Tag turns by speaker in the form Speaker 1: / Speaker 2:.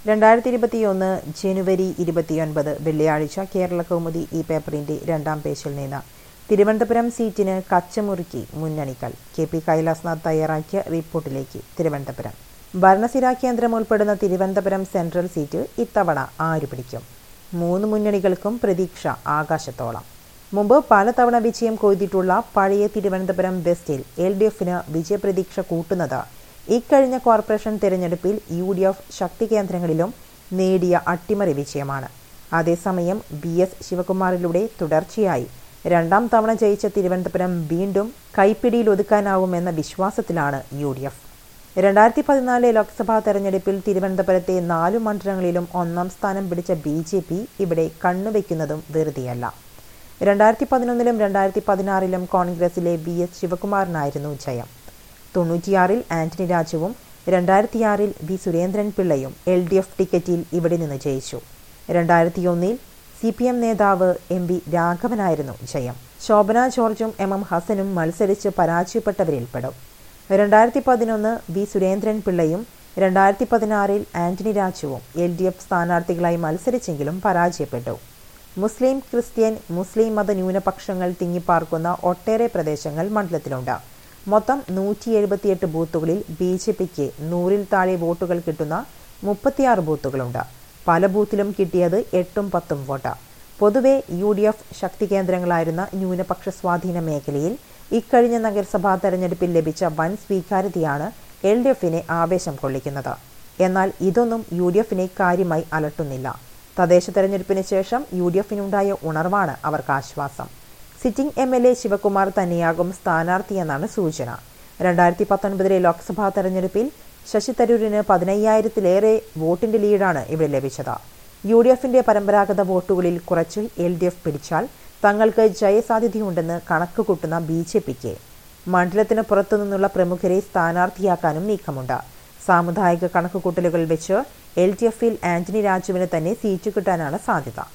Speaker 1: രണ്ടായിരത്തി ഇരുപത്തിയൊന്ന് ജനുവരി ഇരുപത്തിയൊൻപത് വെള്ളിയാഴ്ച കേരള കൗമുദി ഈ പേപ്പറിന്റെ രണ്ടാം പേജിൽ നിന്ന് തിരുവനന്തപുരം സീറ്റിന് കച്ചമുറുക്കി മുന്നണികൾ കെ പി കൈലാസ്നാഥ് തയ്യാറാക്കിയ റിപ്പോർട്ടിലേക്ക് തിരുവനന്തപുരം ഭരണസിരാ കേന്ദ്രം ഉൾപ്പെടുന്ന തിരുവനന്തപുരം സെൻട്രൽ സീറ്റ് ഇത്തവണ ആര് പിടിക്കും മൂന്ന് മുന്നണികൾക്കും പ്രതീക്ഷ ആകാശത്തോളം മുമ്പ് പലതവണ വിജയം കൊയ്തിട്ടുള്ള പഴയ തിരുവനന്തപുരം വെസ്റ്റിൽ എൽ ഡി എഫിന് വിജയപ്രതീക്ഷ കൂട്ടുന്നത് ഇക്കഴിഞ്ഞ കോർപ്പറേഷൻ തെരഞ്ഞെടുപ്പിൽ യു ഡി എഫ് ശക്തി കേന്ദ്രങ്ങളിലും നേടിയ അട്ടിമറി വിജയമാണ് അതേസമയം ബി എസ് ശിവകുമാറിലൂടെ തുടർച്ചയായി രണ്ടാം തവണ ജയിച്ച തിരുവനന്തപുരം വീണ്ടും കൈപ്പിടിയിൽ ഒതുക്കാനാവുമെന്ന വിശ്വാസത്തിലാണ് യു ഡി എഫ് രണ്ടായിരത്തി പതിനാല് ലോക്സഭാ തെരഞ്ഞെടുപ്പിൽ തിരുവനന്തപുരത്തെ നാലു മണ്ഡലങ്ങളിലും ഒന്നാം സ്ഥാനം പിടിച്ച ബി ജെ പി ഇവിടെ കണ്ണുവെക്കുന്നതും വെറുതെയല്ല രണ്ടായിരത്തി പതിനൊന്നിലും രണ്ടായിരത്തി പതിനാറിലും കോൺഗ്രസിലെ വി എസ് ശിവകുമാറിനായിരുന്നു ജയം തൊണ്ണൂറ്റിയാറിൽ ആന്റണി രാജുവും രണ്ടായിരത്തിയാറിൽ വി സുരേന്ദ്രൻ പിള്ളയും എൽ ഡി എഫ് ടിക്കറ്റിൽ ഇവിടെ നിന്ന് ജയിച്ചു രണ്ടായിരത്തിയൊന്നിൽ സി പി എം നേതാവ് എം വി രാഘവനായിരുന്നു ജയം ശോഭന ജോർജും എം എം ഹസനും മത്സരിച്ച് പരാജയപ്പെട്ടവരിൽപ്പെടും രണ്ടായിരത്തി പതിനൊന്ന് വി സുരേന്ദ്രൻ പിള്ളയും രണ്ടായിരത്തി പതിനാറിൽ ആന്റണി രാജുവും എൽ ഡി എഫ് സ്ഥാനാർത്ഥികളായി മത്സരിച്ചെങ്കിലും പരാജയപ്പെട്ടു മുസ്ലിം ക്രിസ്ത്യൻ മുസ്ലിം മത ന്യൂനപക്ഷങ്ങൾ തിങ്ങിപ്പാർക്കുന്ന ഒട്ടേറെ പ്രദേശങ്ങൾ മണ്ഡലത്തിലുണ്ട് മൊത്തം നൂറ്റി എഴുപത്തിയെട്ട് ബൂത്തുകളിൽ ബി ജെ പിക്ക് നൂറിൽ താഴെ വോട്ടുകൾ കിട്ടുന്ന മുപ്പത്തിയാറ് ബൂത്തുകളുണ്ട് പല ബൂത്തിലും കിട്ടിയത് എട്ടും പത്തും വോട്ട് പൊതുവെ യു ഡി എഫ് ശക്തി കേന്ദ്രങ്ങളായിരുന്ന ന്യൂനപക്ഷ സ്വാധീന മേഖലയിൽ ഇക്കഴിഞ്ഞ നഗരസഭാ തെരഞ്ഞെടുപ്പിൽ ലഭിച്ച വൻ സ്വീകാര്യതയാണ് എൽ ഡി എഫിനെ ആവേശം കൊള്ളിക്കുന്നത് എന്നാൽ ഇതൊന്നും യു ഡി എഫിനെ കാര്യമായി അലട്ടുന്നില്ല തദ്ദേശ തെരഞ്ഞെടുപ്പിന് ശേഷം യു ഡി എഫിനുണ്ടായ ഉണർവാണ് അവർക്ക് ആശ്വാസം sitting M L A Sivakumar തന്നെയാകും സ്ഥാനാർത്ഥിയെന്നാണ് സൂചന രണ്ടായിരത്തി പത്തൊൻപതിലെ ലോക്സഭാ തെരഞ്ഞെടുപ്പിൽ ശശി തരൂരിന് പതിനയ്യായിരത്തിലേറെ വോട്ടിന്റെ ലീഡാണ് ഇവിടെ ലഭിച്ചത് യു ഡി എഫിന്റെ പരമ്പരാഗത വോട്ടുകളിൽ കുറച്ച് എൽ ഡി എഫ് പിടിച്ചാൽ തങ്ങൾക്ക് ജയസാധ്യതയുണ്ടെന്ന് കണക്ക് കൂട്ടുന്ന ബി ജെ പിക്ക് മണ്ഡലത്തിന് പുറത്തുനിന്നുള്ള പ്രമുഖരെ സ്ഥാനാർത്ഥിയാക്കാനും നീക്കമുണ്ട് സാമുദായിക കണക്കുകൂട്ടലുകൾ വെച്ച് എൽ ഡി എഫിൽ ആന്റണി രാജുവിന് തന്നെ സീറ്റ് കിട്ടാനാണ് സാധ്യത